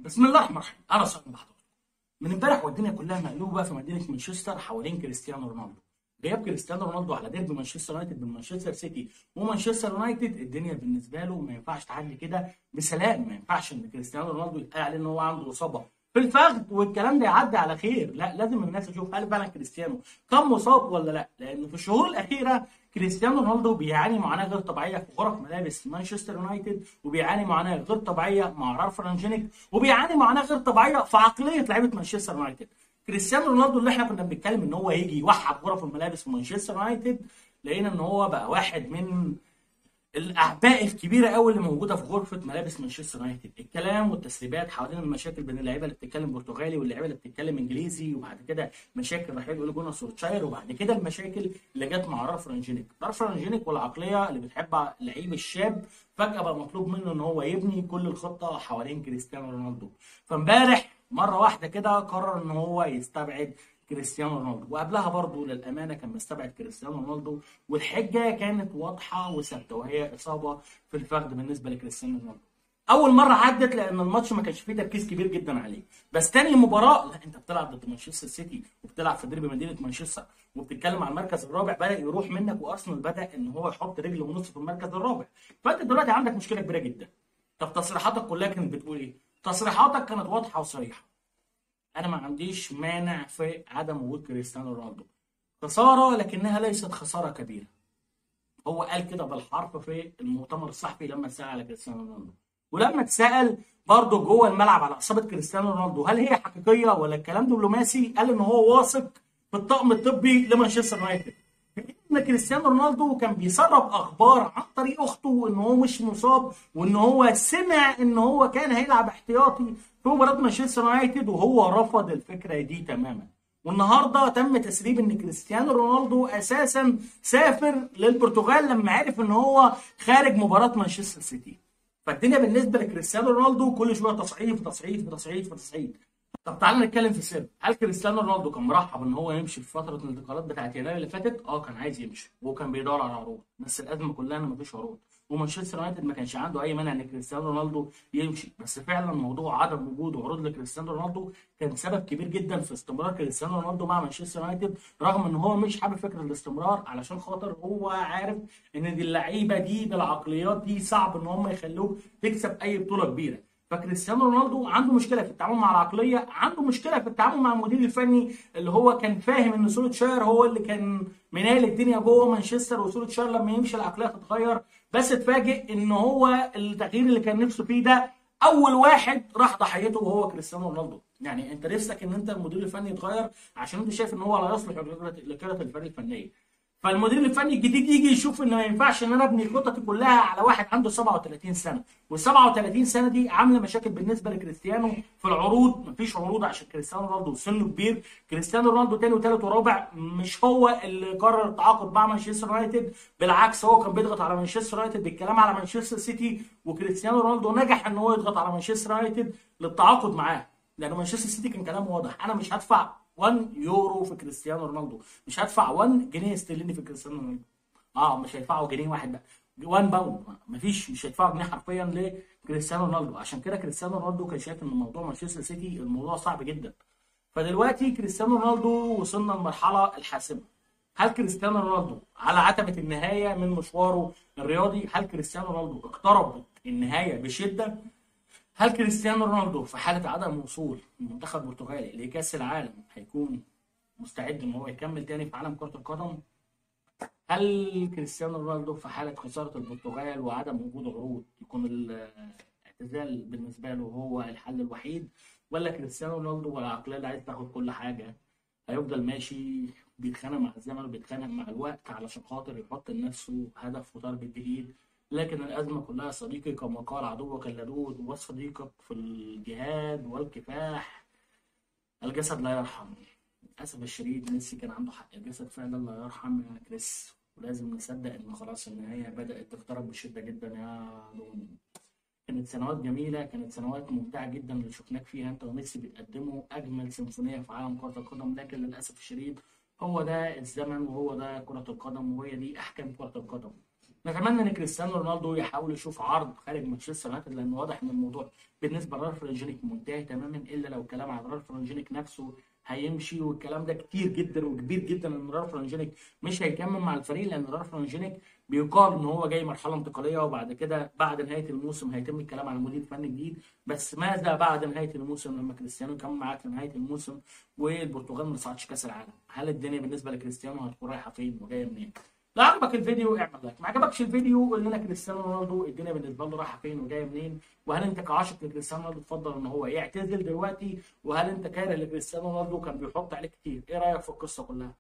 بسم الله الرحمن الرحيم انا صاحب بحضرتك من امبارح والدنيا كلها مقلوبه في مدينه مانشستر حوالين كريستيانو رونالدو غياب كريستيانو رونالدو على ديربي مانشستر يونايتد من مانشستر سيتي ومانشستر يونايتد الدنيا بالنسبه له ما ينفعش تعدي كده بسلام ما ينفعش ان كريستيانو رونالدو يتقال عليه ان هو عنده اصابه في الفخذ والكلام ده يعدي على خير لا لازم الناس تشوف هل فعلا كريستيانو كان مصاب ولا لا لان في الشهور الاخيره كريستيانو رونالدو بيعاني معاناه غير طبيعيه في غرف ملابس مانشستر يونايتد وبيعاني معاناه غير طبيعيه مع رالف رانجينيك وبيعاني معاناه غير طبيعيه في عقليه لعيبه مانشستر يونايتد كريستيانو رونالدو اللي احنا كنا بنتكلم ان هو يجي يوحد غرف الملابس في مانشستر يونايتد لقينا ان هو بقى واحد من الاعباء الكبيره قوي اللي موجوده في غرفه ملابس مانشستر يونايتد الكلام والتسريبات حوالين المشاكل بين اللعيبه اللي بتتكلم برتغالي واللعيبه اللي بتتكلم انجليزي وبعد كده مشاكل رحيل اولي جونر سولشاير وبعد كده المشاكل اللي جت مع رالف رانجينيك رالف رانجينيك والعقليه اللي بتحب اللعيب الشاب فجاه بقى مطلوب منه ان هو يبني كل الخطه حوالين كريستيانو رونالدو فامبارح مره واحده كده قرر ان هو يستبعد كريستيانو رونالدو وقبلها برضه للامانه كان مستبعد كريستيانو رونالدو والحجه كانت واضحه وثابته وهي اصابه في الفخذ بالنسبه لكريستيانو رونالدو اول مره عدت لان الماتش ما كانش فيه تركيز كبير جدا عليه بس تاني مباراه لا انت بتلعب ضد مانشستر سيتي وبتلعب في ديربي مدينه مانشستر وبتتكلم على المركز الرابع بدا يروح منك وارسنال بدا ان هو يحط رجل ونص في المركز الرابع فانت دلوقتي عندك مشكله كبيره جدا طب تصريحاتك كلها كانت بتقول ايه تصريحاتك كانت واضحه وصريحه انا ما عنديش مانع في عدم وجود كريستيانو رونالدو خساره لكنها ليست خساره كبيره هو قال كده بالحرف في المؤتمر الصحفي لما اتسال على كريستيانو رونالدو ولما اتسال برضه جوه الملعب على اصابه كريستيانو رونالدو هل هي حقيقيه ولا الكلام دبلوماسي قال ان هو واثق في الطاقم الطبي لمانشستر يونايتد ان كريستيانو رونالدو كان بيسرب اخبار عن طريق اخته ان هو مش مصاب وان هو سمع ان هو كان هيلعب احتياطي في مباراه مانشستر يونايتد وهو رفض الفكره دي تماما والنهارده تم تسريب ان كريستيانو رونالدو اساسا سافر للبرتغال لما عرف ان هو خارج مباراه مانشستر سيتي فالدنيا بالنسبه لكريستيانو رونالدو كل شويه تصعيد في تصعيد في تصعيد في تصعيد طب تعالى نتكلم في السر هل كريستيانو رونالدو كان مرحب ان هو يمشي في فتره الانتقالات بتاعت يناير اللي فاتت اه كان عايز يمشي وهو كان بيدور على عروض بس الازمه كلها ان مفيش عروض ومانشستر يونايتد ما كانش عنده اي مانع ان كريستيانو رونالدو يمشي بس فعلا موضوع عدم وجود عروض لكريستيانو رونالدو كان سبب كبير جدا في استمرار كريستيانو رونالدو مع مانشستر يونايتد رغم ان هو مش حابب فكره الاستمرار علشان خاطر هو عارف ان دي اللعيبه دي بالعقليات دي صعب ان هم يخلوه تكسب اي بطوله كبيره فكريستيانو رونالدو عنده مشكله في التعامل مع العقليه عنده مشكله في التعامل مع المدير الفني اللي هو كان فاهم ان سولوتشاير هو اللي كان منال الدنيا جوه مانشستر وسولوتشاير لما يمشي العقليه تتغير بس اتفاجئ ان هو التغيير اللي كان نفسه فيه ده اول واحد راح ضحيته وهو كريستيانو رونالدو يعني انت نفسك ان انت المدير الفني يتغير عشان انت شايف ان هو لا يصلح لكره الفريق الفنيه فالمدير الفني الجديد يجي يشوف ان ما ينفعش ان انا ابني خططي كلها على واحد عنده 37 سنه وال 37 سنه دي عامله مشاكل بالنسبه لكريستيانو في العروض مفيش عروض عشان كريستيانو رونالدو سنه كبير كريستيانو رونالدو تاني وتالت ورابع مش هو اللي قرر التعاقد مع مانشستر يونايتد بالعكس هو كان بيضغط على مانشستر يونايتد بالكلام على مانشستر سيتي وكريستيانو رونالدو نجح ان هو يضغط على مانشستر يونايتد للتعاقد معاه لان مانشستر سيتي كان كلامه واضح انا مش هدفع 1 يورو في كريستيانو رونالدو مش هدفع 1 جنيه استرليني في كريستيانو رونالدو اه مش هيدفعوا جنيه واحد بقى 1 باوند مفيش مش هيدفعوا جنيه حرفيا لكريستيانو رونالدو عشان كده كريستيانو رونالدو كان شايف ان موضوع مانشستر سيتي الموضوع صعب جدا فدلوقتي كريستيانو رونالدو وصلنا للمرحله الحاسمه هل كريستيانو رونالدو على عتبه النهايه من مشواره الرياضي هل كريستيانو رونالدو اقترب النهايه بشده هل كريستيانو رونالدو في حالة عدم وصول المنتخب البرتغالي لكأس العالم هيكون مستعد ان هو يكمل تاني في عالم كرة القدم؟ هل كريستيانو رونالدو في حالة خسارة البرتغال وعدم وجود عروض يكون الاعتزال بالنسبة له هو الحل الوحيد؟ ولا كريستيانو رونالدو والعقلية اللي عايز تاخد كل حاجة هيفضل ماشي بيتخانق مع الزمن وبيتخانق مع الوقت علشان خاطر يحط لنفسه هدف وتارجت جديد لكن الأزمة كلها صديقي كما قال عدوك اللدود وصديقك في الجهاد والكفاح الجسد لا يرحم للأسف الشديد ميسي كان عنده حق الجسد فعلا لا يرحم يا كريس ولازم نصدق إن خلاص النهاية بدأت تقترب بشدة جدا يا دون كانت سنوات جميلة كانت سنوات ممتعة جدا اللي شفناك فيها أنت وميسي بتقدموا أجمل سيمفونية في عالم كرة القدم لكن للأسف الشديد هو ده الزمن وهو ده كرة القدم وهي دي أحكام كرة القدم نتمنى ان كريستيانو رونالدو يحاول يشوف عرض خارج مانشستر يونايتد لان واضح ان الموضوع بالنسبه لرالف رانجينيك منتهي تماما الا لو الكلام عن رالف رانجينيك نفسه هيمشي والكلام ده كتير جدا وكبير جدا ان رالف رانجينيك مش هيكمل مع الفريق لان رالف رانجينيك بيقال ان هو جاي مرحله انتقاليه وبعد كده بعد نهايه الموسم هيتم الكلام عن مدير فني جديد بس ماذا بعد نهايه الموسم لما كريستيانو كان معاك لنهايه الموسم والبرتغال ما صعدش كاس العالم هل الدنيا بالنسبه لكريستيانو هتكون رايحه فين وجايه منين لو عجبك الفيديو اعمل لايك ما عجبكش الفيديو قول لنا كريستيانو رونالدو الدنيا بالنسبه له رايحه فين وجايه منين وهل انت كعاشق لكريستيانو رونالدو تفضل ان هو يعتزل دلوقتي وهل انت كاره لكريستيانو رونالدو كان بيحط عليك كتير ايه رايك في القصه كلها